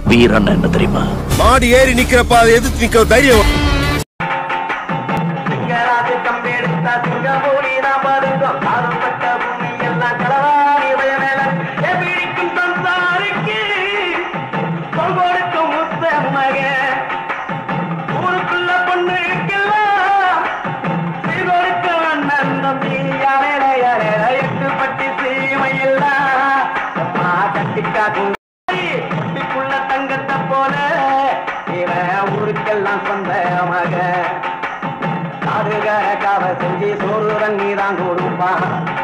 வீரன் என்ன தெரியுமா மாடி ஏறி நிக்கிறப்ப அதை எதிர்த்து நிக்கிற தைரியம் சிங்கராஜு கம்பெடுத்தா சிங்கமூலி நாம் வருகிறோம் காலப்பட்ட பூமி எல்லாம் களவாணி பயமேல எபிடிக்கும் சம்சாரிக்கு சொல் கொடுக்கும் முத்த மக ஊருக்குள்ள பொண்ணுக்கெல்லாம் சீர் கொடுக்கும் அண்ணன் தம்பி யாரே யாரே எட்டு பட்டி சீமையெல்லாம் அம்மா கட்டிக்காக்கும் குட்டிக்குள்ள தங்கத்தை போல இவன் ஊருக்கெல்லாம் சொந்த மக காதுக காவ செஞ்சு சோறு தண்ணி தான் கொடுப்பான்